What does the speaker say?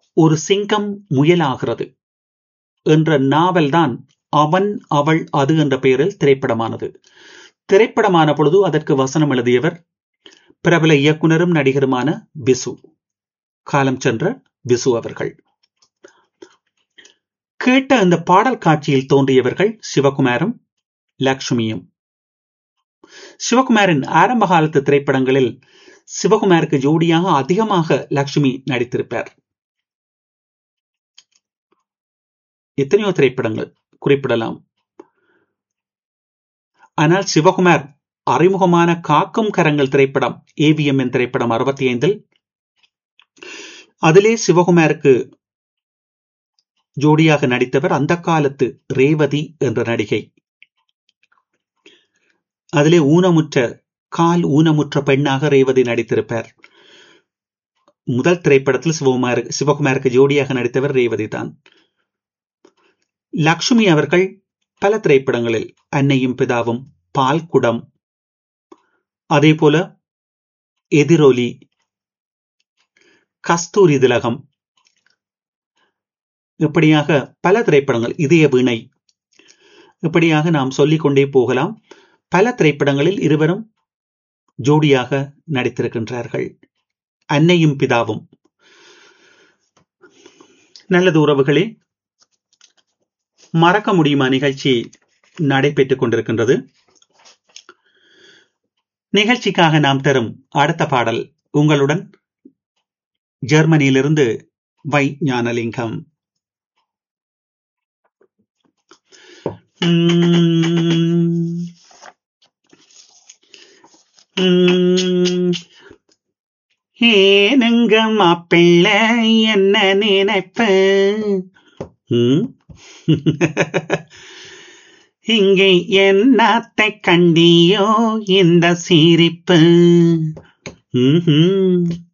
ஒரு சிங்கம் முயலாகிறது என்ற நாவல்தான் அவன் அவள் அது என்ற பெயரில் திரைப்படமானது திரைப்படமான பொழுது அதற்கு வசனம் எழுதியவர் பிரபல இயக்குனரும் நடிகருமான விசு காலம் சென்ற விசு அவர்கள் கேட்ட அந்த பாடல் காட்சியில் தோன்றியவர்கள் சிவகுமாரும் லக்ஷ்மியும் சிவகுமாரின் ஆரம்ப காலத்து திரைப்படங்களில் சிவகுமாருக்கு ஜோடியாக அதிகமாக லக்ஷ்மி நடித்திருப்பார் எத்தனையோ திரைப்படங்கள் குறிப்பிடலாம் ஆனால் சிவகுமார் அறிமுகமான காக்கும் கரங்கள் திரைப்படம் ஏவிஎம் என் திரைப்படம் அறுபத்தி ஐந்தில் அதிலே சிவகுமாருக்கு ஜோடியாக நடித்தவர் அந்த காலத்து ரேவதி என்ற நடிகை அதிலே ஊனமுற்ற கால் ஊனமுற்ற பெண்ணாக ரேவதி நடித்திருப்பார் முதல் திரைப்படத்தில் சிவகுமார் சிவகுமாருக்கு ஜோடியாக நடித்தவர் ரேவதி தான் லக்ஷ்மி அவர்கள் பல திரைப்படங்களில் அன்னையும் பிதாவும் பால்குடம் அதே போல எதிரொலி கஸ்தூரி திலகம் இப்படியாக பல திரைப்படங்கள் இதய வீணை இப்படியாக நாம் சொல்லிக்கொண்டே போகலாம் பல திரைப்படங்களில் இருவரும் ஜோடியாக நடித்திருக்கின்றார்கள் அன்னையும் பிதாவும் நல்லது உறவுகளே மறக்க முடியுமா நிகழ்ச்சி நடைபெற்றுக் கொண்டிருக்கின்றது நிகழ்ச்சிக்காக நாம் தரும் அடுத்த பாடல் உங்களுடன் ஜெர்மனியிலிருந்து வை ஞானலிங்கம் ஏனுங்க மாப்பிள்ள என்ன நினைப்ப இங்கே என்னத்தை கண்டியோ இந்த சிரிப்பு